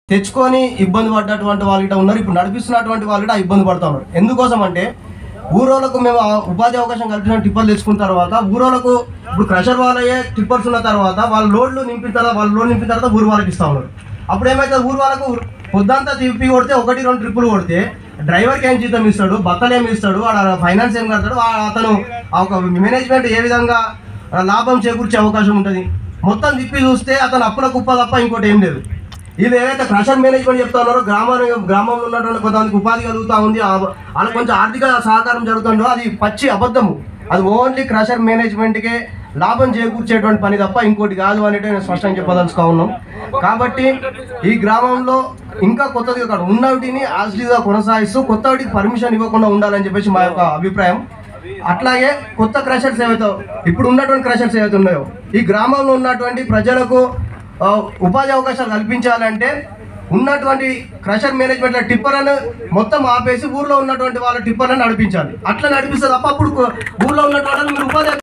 తెచ్చుకొని ఇబ్బంది పడ్డటువంటి వాళ్ళు ఇట్లా ఉన్నారు ఇప్పుడు నడిపిస్తున్నటువంటి వాళ్ళు కూడా ఇబ్బంది పడుతూ ఉన్నారు ఎందుకోసం అంటే ఊరోళ్ళకు మేము ఆ ఉపాధి అవకాశం కల్పించిన టిప్పర్లు తెచ్చుకున్న తర్వాత ఊరోళ్ళకు ఇప్పుడు క్రషర్ వాళ్ళయే టిప్పర్స్ ఉన్న తర్వాత వాళ్ళ లోడ్లు నింపిన తర్వాత వాళ్ళ లోడ్ నింపిన తర్వాత ఊరు వాళ్ళకి ఇస్తా ఉన్నారు అప్పుడు ఏమైతే ఊరు వాళ్ళకు పొద్దంతా తిప్పి కొడితే ఒకటి రెండు ట్రిప్పులు కొడితే డ్రైవర్కి ఏం జీతం ఇస్తాడు బత్తలు ఏమి ఇస్తాడు వాడు ఫైనాన్స్ ఏం కడతాడు వా- అతను ఆ ఒక మేనేజ్మెంట్ ఏ విధంగా ఆ, లాభం చేకూర్చే అవకాశం ఉంటుంది మొత్తం తిప్పి చూస్తే అతను అప్పుల కుప్ప తప్ప ఇంకోటి ఏం లేదు వీళ్ళు ఏదైతే క్రషర్ మేనేజ్మెంట్ చెప్తా ఉన్నారో గ్రామాన్ని గ్రామంలో ఉన్నటువంటి కొంతమందికి ఉపాధి కలుగుతా ఉంది ఆ- వాళ్ళకి కొంచెం ఆర్థిక సహకారం జరుగుతుందో అది పచ్చి అబద్ధము అది ఓన్లీ క్రషర్ మేనేజ్మెంట్కే లాభం చేకూర్చేటువంటి పని తప్ప ఇంకోటి కాదు అనేటి నేను స్పష్టంగా చెప్పదలుచుకో ఉన్నాం కాబట్టి ఈ గ్రామంలో ఇంకా కొత్తది అక్కడ ఉన్నటిని యాజ్లీగా కొనసాగిస్తూ కొత్త వాటికి పర్మిషన్ ఇవ్వకుండా ఉండాలని చెప్పేసి మా యొక్క అభిప్రాయం అట్లాగే కొత్త క్రషర్స్ ఏవైతే ఇప్పుడు ఉన్నటువంటి క్రషర్స్ ఏవైతే ఉన్నాయో ఈ గ్రామంలో ఉన్నటువంటి ప్రజలకు ఆ, ఉపాధి అవకాశాలు కల్పించాలంటే ఉన్నటువంటి క్రషర్ మేనేజ్మెంట్ టిప్పర్లను మొత్తం ఆపేసి ఊర్లో ఉన్నటువంటి వాళ్ళ టిప్పర్లను నడిపించాలి అట్లా నడిపిస్తే తప్ప అప్పుడు ఊర్లో ఉన్నటువంటి వాళ్ళని మీరు ఉపాధి